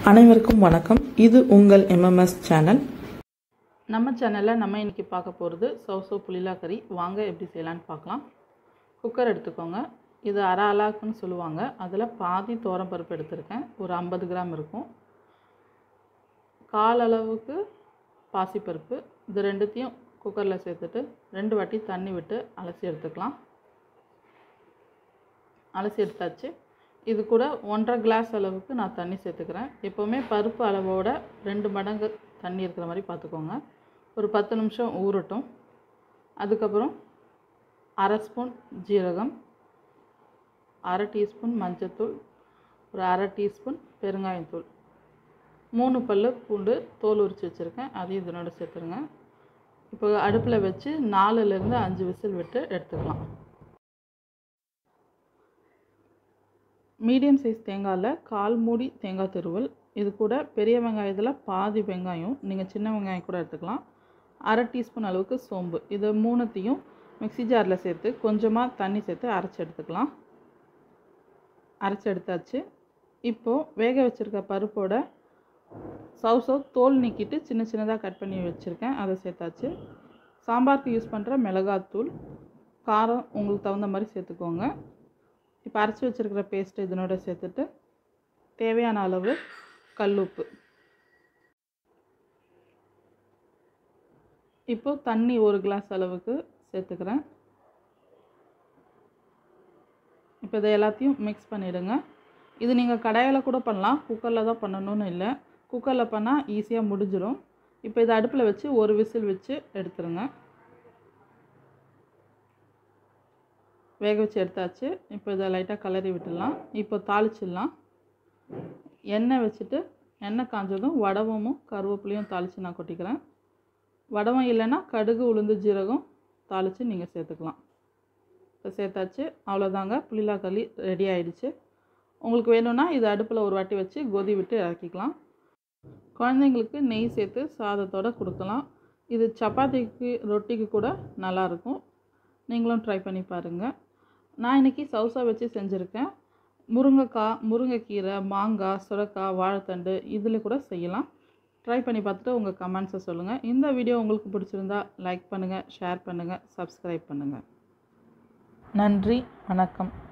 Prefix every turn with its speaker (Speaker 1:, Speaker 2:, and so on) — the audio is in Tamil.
Speaker 1: அனைவருக்கும் வணக்கம் இது உங்கள் எம்எம்எஸ் சேனல்
Speaker 2: நம்ம சேனலில் நம்ம இன்றைக்கி பார்க்க போகிறது சௌசோ புளிலா கறி வாங்க எப்படி செய்யலான்னு பார்க்கலாம் குக்கர் எடுத்துக்கோங்க இது அரை அலாக்குன்னு சொல்லுவாங்க அதில் பாதி பருப்பு எடுத்திருக்கேன் ஒரு ஐம்பது கிராம் இருக்கும் கால் அளவுக்கு பாசிப்பருப்பு இது ரெண்டுத்தையும் குக்கரில் சேர்த்துட்டு ரெண்டு வாட்டி தண்ணி விட்டு அலசி எடுத்துக்கலாம் அலசி எடுத்தாச்சு இது கூட ஒன்றரை கிளாஸ் அளவுக்கு நான் தண்ணி சேர்த்துக்கிறேன் எப்போவுமே பருப்பு அளவோட ரெண்டு மடங்கு தண்ணி இருக்கிற மாதிரி பார்த்துக்கோங்க ஒரு பத்து நிமிஷம் ஊறட்டும் அதுக்கப்புறம் அரை ஸ்பூன் ஜீரகம் அரை டீஸ்பூன் மஞ்சத்தூள் ஒரு அரை டீஸ்பூன் பெருங்காயத்தூள் மூணு பல் பூண்டு தோல் உரித்து வச்சுருக்கேன் அதையும் இதனோட சேர்த்துருங்க இப்போ அடுப்பில் வச்சு நாலுலேருந்து அஞ்சு விசில் விட்டு எடுத்துக்கலாம் மீடியம் சைஸ் தேங்காயில் கால் மூடி தேங்காய் துருவல் இது கூட பெரிய வெங்காயத்தில் பாதி வெங்காயம் நீங்கள் சின்ன வெங்காயம் கூட எடுத்துக்கலாம் அரை டீஸ்பூன் அளவுக்கு சோம்பு இது மூணுத்தையும் மிக்ஸி ஜாரில் சேர்த்து கொஞ்சமாக தண்ணி சேர்த்து அரைச்சி எடுத்துக்கலாம் அரைச்சி எடுத்தாச்சு இப்போது வேக வச்சுருக்க பருப்போட சவு சவு தோல் நீக்கிட்டு சின்ன சின்னதாக கட் பண்ணி வச்சுருக்கேன் அதை சேர்த்தாச்சு சாம்பாருக்கு யூஸ் பண்ணுற மிளகாத்தூள் காரம் உங்களுக்கு தகுந்த மாதிரி சேர்த்துக்கோங்க இப்போ அரைச்சி வச்சுருக்கிற பேஸ்ட்டு இதனோட சேர்த்துட்டு தேவையான அளவு கல்லுப்பு இப்போது தண்ணி ஒரு கிளாஸ் அளவுக்கு சேர்த்துக்கிறேன் இப்போ இதை எல்லாத்தையும் மிக்ஸ் பண்ணிவிடுங்க இது நீங்கள் கடாயில் கூட பண்ணலாம் குக்கரில் தான் பண்ணணும்னு இல்லை குக்கரில் பண்ணால் ஈஸியாக முடிஞ்சிடும் இப்போ இதை அடுப்பில் வச்சு ஒரு விசில் வச்சு எடுத்துருங்க வேக வச்சு எடுத்தாச்சு இப்போ இதை லைட்டாக கலரி விட்டுடலாம் இப்போ தாளிச்சிடலாம் எண்ணெய் வச்சுட்டு எண்ணெய் காஞ்சதும் வடவமும் கருவேப்பிலையும் தாளித்து நான் கொட்டிக்கிறேன் வடவம் இல்லைன்னா கடுகு உளுந்து ஜீரகம் தாளித்து நீங்கள் சேர்த்துக்கலாம் இப்போ சேர்த்தாச்சு அவ்வளோதாங்க புளிலா களி ரெடி ஆயிடுச்சு உங்களுக்கு வேணும்னா இது அடுப்பில் ஒரு வாட்டி வச்சு கொதி விட்டு இறக்கிக்கலாம் குழந்தைங்களுக்கு நெய் சேர்த்து சாதத்தோடு கொடுக்கலாம் இது சப்பாத்திக்கு ரொட்டிக்கு கூட நல்லாயிருக்கும் நீங்களும் ட்ரை பண்ணி பாருங்கள் நான் இன்றைக்கி சவுசா வச்சு செஞ்சுருக்கேன் முருங்கைக்காய் முருங்கைக்கீரை மாங்காய் சுரக்காய் வாழைத்தண்டு இதில் கூட செய்யலாம் ட்ரை பண்ணி பார்த்துட்டு உங்கள் கமெண்ட்ஸை சொல்லுங்கள் இந்த வீடியோ உங்களுக்கு பிடிச்சிருந்தா லைக் பண்ணுங்கள் ஷேர் பண்ணுங்கள் சப்ஸ்கிரைப் பண்ணுங்கள் நன்றி வணக்கம்